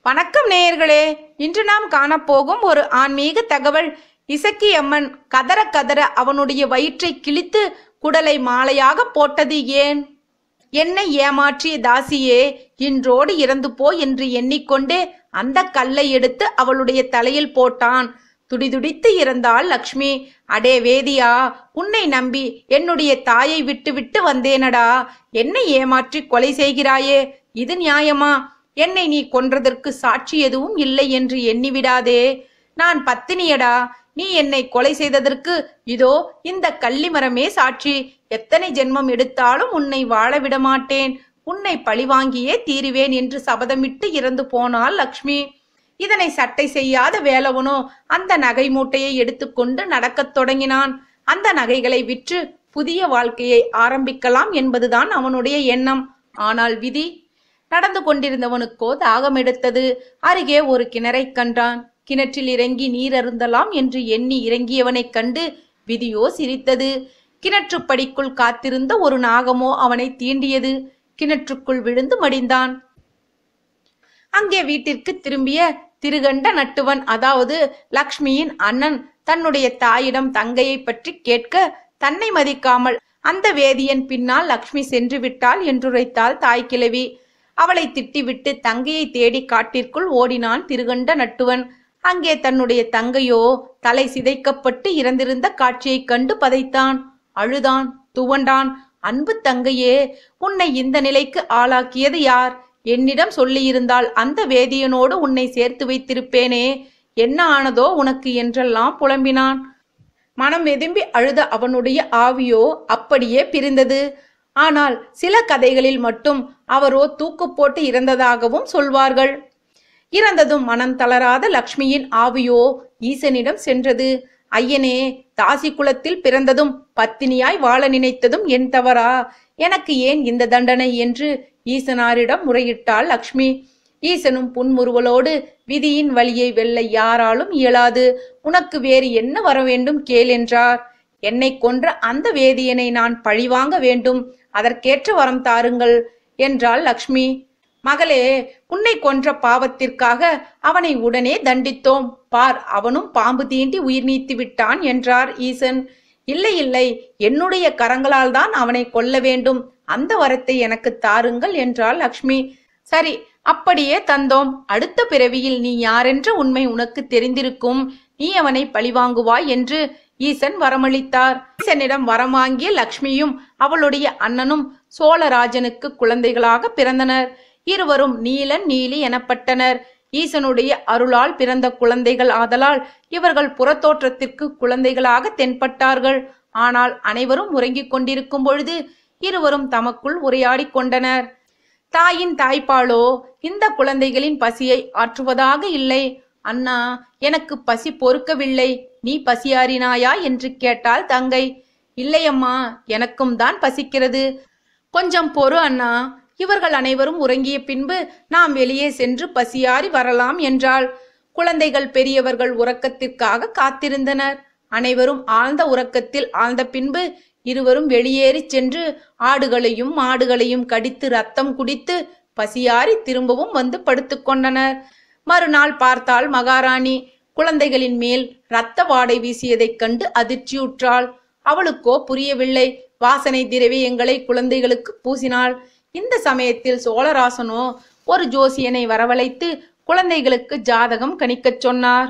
வணக்கம் நேயர்களே இன்று நாம் காணப்போகும் ஒரு ஆன்மீக தகவல் இசக்கி அம்மன் கதற கதற அவனுடைய வயிற்றை கிழித்து குடலை மாலையாக போட்டது ஏன் என்னை ஏமாற்றிய தாசியே இன்றோடு இறந்து போ என்று எண்ணிக்கொண்டே அந்த கல்லை எடுத்து அவளுடைய தலையில் போட்டான் துடிதுடித்து இறந்தாள் லக்ஷ்மி அடே வேதியா உன்னை நம்பி என்னுடைய தாயை விட்டு விட்டு வந்தேனடா என்னை ஏமாற்றி கொலை செய்கிறாயே இது நியாயமா என்னை நீ கொன்றதற்கு சாட்சி எதுவும் இல்லை என்று எண்ணிவிடாதே நான் பத்தினியடா நீ என்னை கொலை செய்ததற்கு இதோ இந்த கள்ளிமரமே சாட்சி எத்தனை ஜென்மம் எடுத்தாலும் உன்னை வாழ விட மாட்டேன் உன்னை பழிவாங்கியே தீருவேன் என்று சபதமிட்டு இறந்து போனாள் லக்ஷ்மி இதனை சட்டை செய்யாத வேலவனோ அந்த நகை மூட்டையை எடுத்துக்கொண்டு நடக்கத் தொடங்கினான் அந்த நகைகளை விற்று புதிய வாழ்க்கையை ஆரம்பிக்கலாம் என்பதுதான் அவனுடைய எண்ணம் ஆனால் விதி நடந்து கொண்டிருந்தவனுக்கோ தாகம் எடுத்தது அருகே ஒரு கிணறைக் கண்டான் கிணற்றில் இறங்கி நீர் அருந்தலாம் என்று எண்ணி இறங்கியவனைக் கண்டு விதியோ சிரித்தது கிணற்றுப்படிக்குள் காத்திருந்த ஒரு நாகமோ அவனை தீண்டியது கிணற்றுக்குள் விழுந்து மடிந்தான் அங்கே வீட்டிற்கு திரும்பிய திருகண்ட நட்டுவன் அதாவது லக்ஷ்மியின் அண்ணன் தன்னுடைய தாயிடம் தங்கையை பற்றி கேட்க தன்னை மதிக்காமல் அந்த வேதியன் பின்னால் லக்ஷ்மி சென்று விட்டாள் என்றுரைத்தாள் தாய் கிழவி அவளை திட்டிவிட்டு தங்கையை தேடி காட்டிற்குள் ஓடினான் திருகண்ட நட்டுவன் அங்கே தன்னுடைய தங்கையோ தலை சிதைக்கப்பட்டு இறந்திருந்த காட்சியைக் கண்டு பதைத்தான் அழுதான் துவண்டான் அன்பு தங்கையே உன்னை இந்த நிலைக்கு ஆளாக்கியது யார் என்னிடம் சொல்லியிருந்தால் அந்த வேதியனோடு உன்னை சேர்த்து வைத்திருப்பேனே என்ன ஆனதோ உனக்கு என்றெல்லாம் புலம்பினான் மனம் வெதும்பி அழுத அவனுடைய ஆவியோ அப்படியே பிரிந்தது ஆனால் சில கதைகளில் மட்டும் அவரோ தூக்கு போட்டு இறந்ததாகவும் சொல்வார்கள் இறந்ததும் மனம் தளராத லக்ஷ்மியின் ஆவியோ ஈசனிடம் சென்றது ஐயனே தாசி குலத்தில் பிறந்ததும் பத்தினியாய் வாழ நினைத்ததும் என் தவறா எனக்கு ஏன் இந்த தண்டனை என்று ஈசனாரிடம் முறையிட்டாள் லக்ஷ்மி ஈசனும் புன்முறுவலோடு விதியின் வழியை வெல்ல யாராலும் இயலாது உனக்கு வேறு என்ன வர வேண்டும் கேள் என்றார் என்னை கொன்ற அந்த வேதியனை நான் பழிவாங்க வேண்டும் அதற்கேற்ற வரம் தாருங்கள் என்றாள் லக்ஷ்மி மகளே உன்னை கொன்ற பாவத்திற்காக அவனை உடனே தண்டித்தோம் பார் அவனும் பாம்பு தீண்டி உயிர் நீத்து விட்டான் என்றார் ஈசன் இல்லை இல்லை என்னுடைய கரங்களால் தான் அவனை கொல்ல வேண்டும் அந்த வரத்தை எனக்கு தாருங்கள் என்றாள் லக்ஷ்மி சரி அப்படியே தந்தோம் அடுத்த பிறவியில் நீ யாரென்ற உண்மை உனக்கு தெரிந்திருக்கும் நீ அவனை பழிவாங்குவாய் என்று ஈசன் வரமளித்தார் ஈசனிடம் வரம் வாங்கிய லக்ஷ்மியும் அவளுடைய அண்ணனும் சோழராஜனுக்கு குழந்தைகளாக பிறந்தனர் இருவரும் நீலன் நீலி எனப்பட்டனர் ஈசனுடைய அருளால் பிறந்த குழந்தைகள் ஆதலால் இவர்கள் புறத்தோற்றத்திற்கு குழந்தைகளாக தென்பட்டார்கள் ஆனால் அனைவரும் உறங்கிக் கொண்டிருக்கும் பொழுது இருவரும் தமக்குள் உரையாடிக் கொண்டனர் தாயின் தாய்ப்பாலோ இந்த குழந்தைகளின் பசியை ஆற்றுவதாக இல்லை அண்ணா எனக்கு பசி பொறுக்கவில்லை நீ பசியாறினாயா என்று கேட்டாள் தங்கை இல்லையம்மா எனக்கும் தான் பசிக்கிறது கொஞ்சம் பொறு அண்ணா இவர்கள் அனைவரும் உறங்கிய பின்பு நாம் வெளியே சென்று பசியாறி வரலாம் என்றாள் குழந்தைகள் பெரியவர்கள் உறக்கத்திற்காக காத்திருந்தனர் அனைவரும் ஆழ்ந்த உறக்கத்தில் ஆழ்ந்த பின்பு இருவரும் வெளியேறி சென்று ஆடுகளையும் மாடுகளையும் கடித்து ரத்தம் குடித்து பசியாறி திரும்பவும் வந்து படுத்துக்கொண்டனர் மறுநாள் பார்த்தால் மகாராணி குழந்தைகளின் மேல் இரத்த வாடை வீசியதைக் கண்டு அதிர்ச்சியுற்றாள் அவளுக்கோ புரியவில்லை வாசனை திரவியங்களை குழந்தைகளுக்கு பூசினாள் இந்த சமயத்தில் சோழராசனோ ஒரு ஜோசியனை வரவழைத்து குழந்தைகளுக்கு ஜாதகம் கணிக்கச் சொன்னார்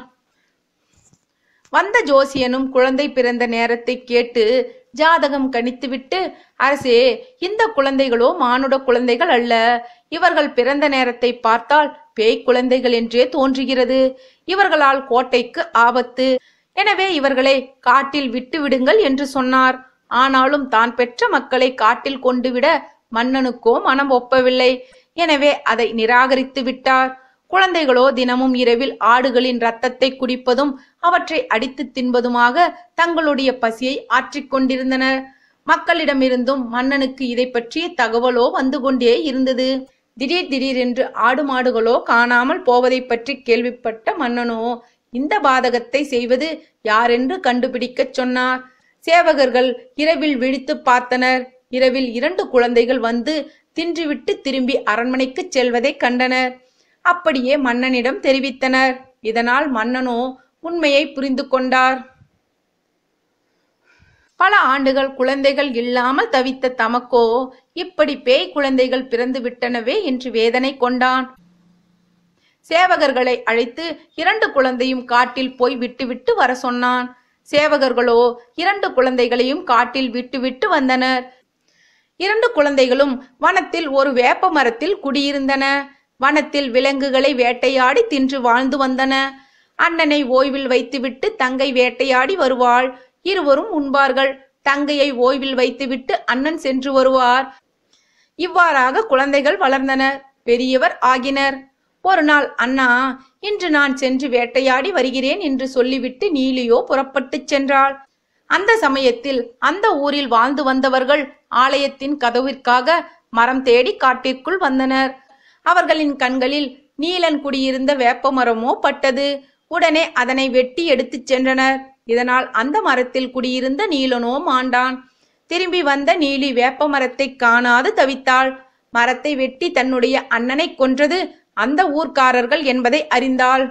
வந்த ஜோசியனும் குழந்தை பிறந்த நேரத்தை கேட்டு ஜாதகம் கணித்துவிட்டு அரசே இந்த குழந்தைகளோ மானுட குழந்தைகள் அல்ல இவர்கள் பிறந்த நேரத்தை பார்த்தால் பேய் குழந்தைகள் என்றே தோன்றுகிறது இவர்களால் கோட்டைக்கு ஆபத்து எனவே இவர்களை காட்டில் விட்டு விடுங்கள் என்று சொன்னார் ஆனாலும் தான் பெற்ற மக்களை காட்டில் கொண்டு விட மன்னனுக்கோ மனம் ஒப்பவில்லை எனவே அதை நிராகரித்து விட்டார் குழந்தைகளோ தினமும் இரவில் ஆடுகளின் ரத்தத்தை குடிப்பதும் அவற்றை அடித்து தின்பதுமாக தங்களுடைய பசியை ஆற்றிக் கொண்டிருந்தனர் மக்களிடமிருந்தும் மன்னனுக்கு இதை பற்றிய தகவலோ வந்து கொண்டே இருந்தது திடீர் திடீரென்று ஆடு மாடுகளோ காணாமல் போவதை பற்றி கேள்விப்பட்ட மன்னனோ இந்த பாதகத்தை செய்வது யாரென்று கண்டுபிடிக்கச் சொன்னார் சேவகர்கள் இரவில் விழித்து பார்த்தனர் இரவில் இரண்டு குழந்தைகள் வந்து தின்றுவிட்டு திரும்பி அரண்மனைக்கு செல்வதை கண்டனர் அப்படியே மன்னனிடம் தெரிவித்தனர் இதனால் மன்னனோ உண்மையை புரிந்து கொண்டார் பல ஆண்டுகள் குழந்தைகள் இல்லாமல் தவித்த தமக்கோ இப்படி பேய் குழந்தைகள் பிறந்து விட்டனவே என்று வேதனை கொண்டான் சேவகர்களை அழைத்து இரண்டு குழந்தையும் காட்டில் போய் விட்டுவிட்டு வர சொன்னான் சேவகர்களோ இரண்டு குழந்தைகளையும் காட்டில் விட்டுவிட்டு வந்தனர் இரண்டு குழந்தைகளும் வனத்தில் ஒரு வேப்ப மரத்தில் குடியிருந்தன வனத்தில் விலங்குகளை வேட்டையாடி தின்று வாழ்ந்து வந்தன அண்ணனை ஓய்வில் வைத்துவிட்டு தங்கை வேட்டையாடி வருவாள் இருவரும் உண்பார்கள் தங்கையை ஓய்வில் வைத்துவிட்டு அண்ணன் சென்று வருவார் இவ்வாறாக குழந்தைகள் வளர்ந்தனர் பெரியவர் ஆகினர் ஒரு நாள் அண்ணா இன்று நான் சென்று வேட்டையாடி வருகிறேன் என்று சொல்லிவிட்டு நீலியோ புறப்பட்டுச் சென்றாள் அந்த சமயத்தில் அந்த ஊரில் வாழ்ந்து வந்தவர்கள் ஆலயத்தின் கதவிற்காக மரம் தேடி காட்டிற்குள் வந்தனர் அவர்களின் கண்களில் நீலன் குடியிருந்த வேப்ப மரமோ பட்டது உடனே அதனை வெட்டி எடுத்துச் சென்றனர் இதனால் அந்த மரத்தில் குடியிருந்த நீலனோ மாண்டான் திரும்பி வந்த நீலி வேப்ப மரத்தை காணாது தவித்தாள் மரத்தை வெட்டி தன்னுடைய அண்ணனை கொன்றது அந்த ஊர்க்காரர்கள் என்பதை அறிந்தாள்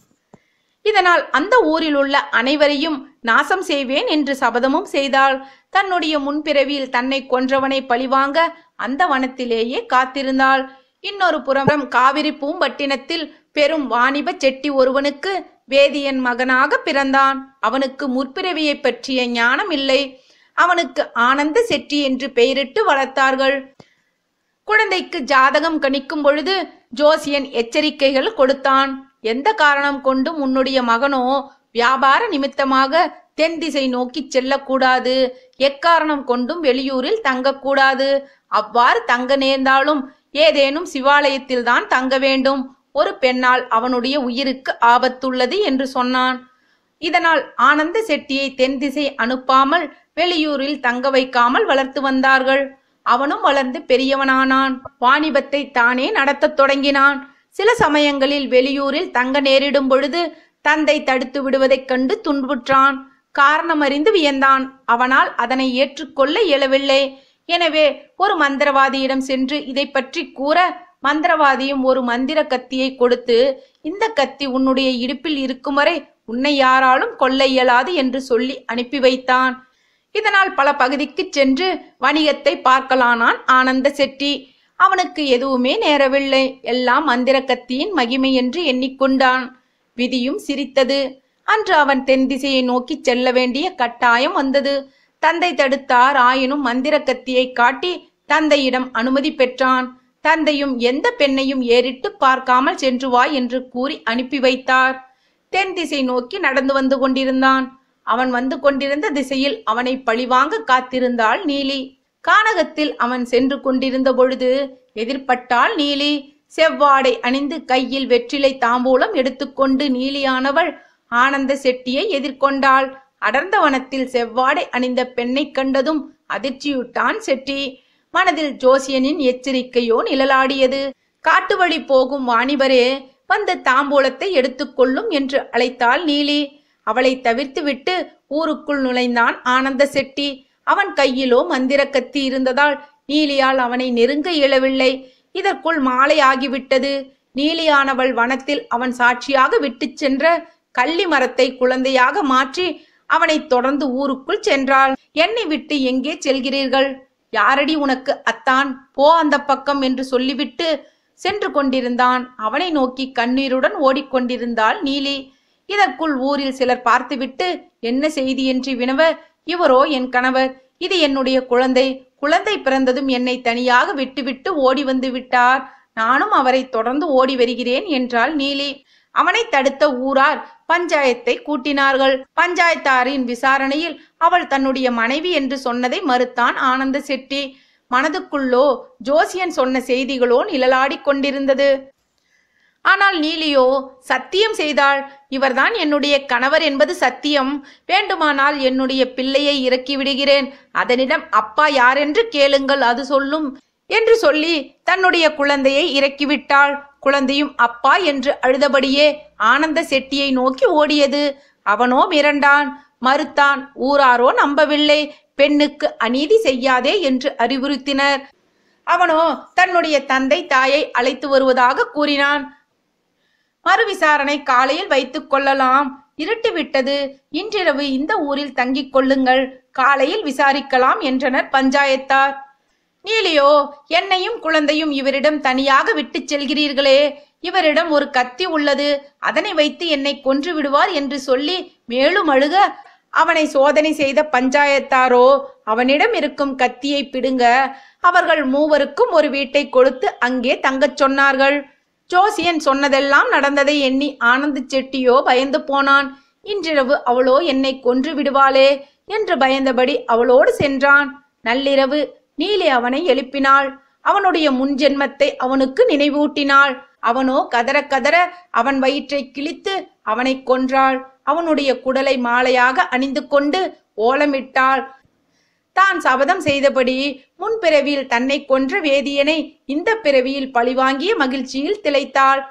இதனால் அந்த ஊரில் உள்ள அனைவரையும் நாசம் செய்வேன் என்று சபதமும் செய்தாள் தன்னுடைய முன்பிறவியில் தன்னை கொன்றவனை பழிவாங்க அந்த வனத்திலேயே காத்திருந்தாள் இன்னொரு புறம் காவிரி பூம்பட்டினத்தில் பெரும் வாணிப செட்டி ஒருவனுக்கு வேதியன் மகனாக பிறந்தான் அவனுக்கு முற்பிறவியை பற்றிய ஞானம் இல்லை அவனுக்கு ஆனந்த செட்டி என்று பெயரிட்டு வளர்த்தார்கள் குழந்தைக்கு ஜாதகம் கணிக்கும் பொழுது ஜோசியன் எச்சரிக்கைகள் கொடுத்தான் எந்த காரணம் கொண்டும் உன்னுடைய மகனோ வியாபார நிமித்தமாக தென் திசை நோக்கி செல்லக்கூடாது எக்காரணம் கொண்டும் வெளியூரில் தங்கக்கூடாது அவ்வாறு தங்க நேர்ந்தாலும் ஏதேனும் சிவாலயத்தில் தான் தங்க வேண்டும் ஒரு பெண்ணால் அவனுடைய உயிருக்கு ஆபத்துள்ளது என்று சொன்னான் இதனால் ஆனந்த செட்டியை தென் திசை அனுப்பாமல் வெளியூரில் தங்க வைக்காமல் வளர்த்து வந்தார்கள் அவனும் வளர்ந்து பெரியவனானான் வாணிபத்தை தானே நடத்தத் தொடங்கினான் சில சமயங்களில் வெளியூரில் தங்க நேரிடும் பொழுது தந்தை தடுத்து விடுவதைக் கண்டு துன்புற்றான் காரணம் அறிந்து வியந்தான் அவனால் அதனை ஏற்றுக்கொள்ள இயலவில்லை எனவே ஒரு மந்திரவாதியிடம் சென்று இதை பற்றி கூற மந்திரவாதியும் ஒரு மந்திர கத்தியை கொடுத்து இந்த கத்தி உன்னுடைய இடுப்பில் இருக்கும் வரை உன்னை யாராலும் கொல்ல இயலாது என்று சொல்லி அனுப்பி வைத்தான் இதனால் பல பகுதிக்கு சென்று வணிகத்தை பார்க்கலானான் ஆனந்த செட்டி அவனுக்கு எதுவுமே நேரவில்லை எல்லாம் மந்திர கத்தியின் மகிமை என்று எண்ணிக்கொண்டான் விதியும் சிரித்தது அன்று அவன் தென் திசையை நோக்கி செல்ல வேண்டிய கட்டாயம் வந்தது தந்தை தடுத்தார் ஆயினும் மந்திர கத்தியை காட்டி தந்தையிடம் அனுமதி பெற்றான் தந்தையும் எந்த பெண்ணையும் ஏறிட்டு பார்க்காமல் சென்று வா என்று கூறி அனுப்பி வைத்தார் தென் திசை நோக்கி நடந்து வந்து கொண்டிருந்தான் அவன் வந்து கொண்டிருந்த திசையில் அவனை பழிவாங்க காத்திருந்தாள் நீலி கானகத்தில் அவன் சென்று கொண்டிருந்த பொழுது எதிர்பட்டாள் நீலி செவ்வாடை அணிந்து கையில் வெற்றிலை தாம்பூலம் எடுத்துக்கொண்டு நீலியானவள் ஆனந்த செட்டியை எதிர்கொண்டாள் அடர்ந்த வனத்தில் செவ்வாடை அணிந்த பெண்ணை கண்டதும் அதிர்ச்சியுட்டான் செட்டி மனதில் ஜோசியனின் எச்சரிக்கையோ நிழலாடியது காட்டு வழி போகும் வாணிபரே வந்து தாம்பூலத்தை எடுத்துக்கொள்ளும் என்று அழைத்தாள் நீலி அவளை தவிர்த்துவிட்டு ஊருக்குள் நுழைந்தான் ஆனந்த செட்டி அவன் கையிலோ மந்திர கத்தி இருந்ததால் நீலியால் அவனை நெருங்க இயலவில்லை இதற்குள் மாலை ஆகிவிட்டது நீலியானவள் வனத்தில் அவன் சாட்சியாக விட்டுச் சென்ற கள்ளி மரத்தை குழந்தையாக மாற்றி அவனை தொடர்ந்து ஊருக்குள் சென்றாள் என்னை விட்டு எங்கே செல்கிறீர்கள் யாரடி உனக்கு அத்தான் போ அந்த பக்கம் என்று சொல்லிவிட்டு சென்று கொண்டிருந்தான் அவனை நோக்கி கண்ணீருடன் ஓடிக்கொண்டிருந்தாள் நீலி இதற்குள் ஊரில் சிலர் பார்த்துவிட்டு என்ன செய்தி என்று வினவ இவரோ என் கணவர் இது என்னுடைய குழந்தை குழந்தை பிறந்ததும் என்னை தனியாக விட்டுவிட்டு ஓடி வந்து விட்டார் நானும் அவரை தொடர்ந்து ஓடி வருகிறேன் என்றாள் நீலி அவனை தடுத்த ஊரார் பஞ்சாயத்தை கூட்டினார்கள் பஞ்சாயத்தாரின் விசாரணையில் அவள் தன்னுடைய மனைவி என்று சொன்னதை மறுத்தான் ஆனந்த செட்டி மனதுக்குள்ளோ ஜோசியன் சொன்ன செய்திகளோ நிழலாடிக் கொண்டிருந்தது ஆனால் நீலியோ சத்தியம் செய்தாள் இவர்தான் என்னுடைய கணவர் என்பது சத்தியம் வேண்டுமானால் என்னுடைய பிள்ளையை இறக்கி விடுகிறேன் அதனிடம் அப்பா யாரென்று கேளுங்கள் அது சொல்லும் என்று சொல்லி தன்னுடைய குழந்தையை இறக்கிவிட்டாள் குழந்தையும் அப்பா என்று அழுதபடியே ஆனந்த செட்டியை நோக்கி ஓடியது அவனோ மிரண்டான் மறுத்தான் ஊராரோ நம்பவில்லை பெண்ணுக்கு அநீதி செய்யாதே என்று அறிவுறுத்தினர் அவனோ தன்னுடைய தந்தை தாயை அழைத்து வருவதாக கூறினான் மறு விசாரணை காலையில் வைத்துக் கொள்ளலாம் இருட்டு விட்டது இன்றிரவு இந்த ஊரில் தங்கிக் கொள்ளுங்கள் காலையில் விசாரிக்கலாம் என்றனர் பஞ்சாயத்தார் நீலியோ என்னையும் குழந்தையும் இவரிடம் தனியாக விட்டுச் செல்கிறீர்களே இவரிடம் ஒரு கத்தி உள்ளது அதனை வைத்து என்னை கொன்று விடுவார் என்று சொல்லி மேலும் அழுக அவனை சோதனை செய்த பஞ்சாயத்தாரோ அவனிடம் இருக்கும் கத்தியை பிடுங்க அவர்கள் மூவருக்கும் ஒரு வீட்டை கொடுத்து அங்கே தங்கச் சொன்னார்கள் ஜோசியன் சொன்னதெல்லாம் நடந்ததை எண்ணி ஆனந்த் செட்டியோ பயந்து போனான் இன்றிரவு அவளோ என்னை கொன்று விடுவாளே என்று பயந்தபடி அவளோடு சென்றான் நள்ளிரவு நீலி அவனை எழுப்பினாள் அவனுடைய முன்ஜென்மத்தை அவனுக்கு நினைவூட்டினாள் அவனோ கதற கதற அவன் வயிற்றை கிழித்து அவனை கொன்றாள் அவனுடைய குடலை மாலையாக அணிந்து கொண்டு ஓலமிட்டாள் தான் சபதம் செய்தபடி முன்பிறவியில் தன்னை கொன்ற வேதியனை இந்த பிறவியில் பழிவாங்கிய மகிழ்ச்சியில் திளைத்தாள்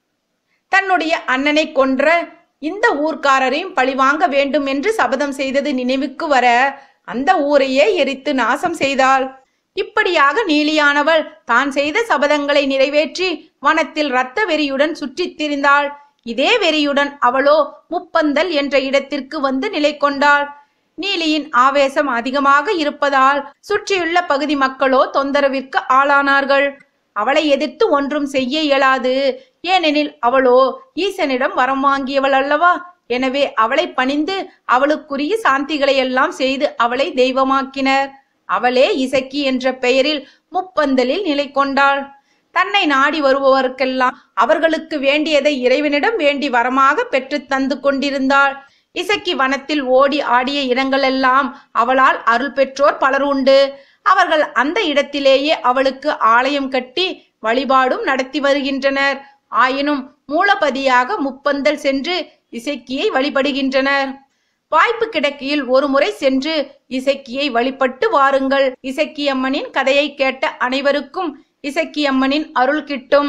தன்னுடைய அண்ணனை கொன்ற இந்த ஊர்க்காரரையும் பழிவாங்க வேண்டும் என்று சபதம் செய்தது நினைவுக்கு வர அந்த ஊரையே எரித்து நாசம் செய்தாள் இப்படியாக நீலியானவள் தான் செய்த சபதங்களை நிறைவேற்றி வனத்தில் இரத்த வெறியுடன் சுற்றித் திரிந்தாள் இதே வெறியுடன் அவளோ முப்பந்தல் என்ற இடத்திற்கு வந்து நிலை கொண்டாள் நீலியின் ஆவேசம் அதிகமாக இருப்பதால் சுற்றியுள்ள பகுதி மக்களோ தொந்தரவிற்கு ஆளானார்கள் அவளை எதிர்த்து ஒன்றும் செய்ய இயலாது ஏனெனில் அவளோ ஈசனிடம் வரம் வாங்கியவள் அல்லவா எனவே அவளை பணிந்து அவளுக்குரிய சாந்திகளை எல்லாம் செய்து அவளை தெய்வமாக்கினர் அவளே இசக்கி என்ற பெயரில் முப்பந்தலில் நிலை கொண்டாள் தன்னை நாடி வருபவர்க்கெல்லாம் அவர்களுக்கு வேண்டியதை இறைவனிடம் வேண்டி வரமாக பெற்று தந்து கொண்டிருந்தாள் இசக்கி வனத்தில் ஓடி ஆடிய இடங்களெல்லாம் அவளால் அருள் பெற்றோர் பலர் உண்டு அவர்கள் அந்த இடத்திலேயே அவளுக்கு ஆலயம் கட்டி வழிபாடும் நடத்தி வருகின்றனர் ஆயினும் மூலபதியாக முப்பந்தல் சென்று இசக்கியை வழிபடுகின்றனர் வாய்ப்பு கிடக்கையில் ஒரு முறை சென்று இசக்கியை வழிபட்டு வாருங்கள் இசக்கியம்மனின் கதையை கேட்ட அனைவருக்கும் இசக்கியம்மனின் அருள் கிட்டும்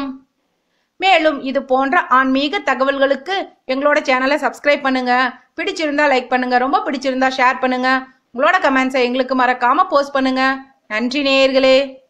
மேலும் இது போன்ற ஆன்மீக தகவல்களுக்கு எங்களோட சேனலை சப்ஸ்கிரைப் பண்ணுங்க பிடிச்சிருந்தா லைக் பண்ணுங்க ரொம்ப பிடிச்சிருந்தா ஷேர் பண்ணுங்க உங்களோட கமெண்ட்ஸை எங்களுக்கு மறக்காம போஸ்ட் பண்ணுங்க நன்றி நேயர்களே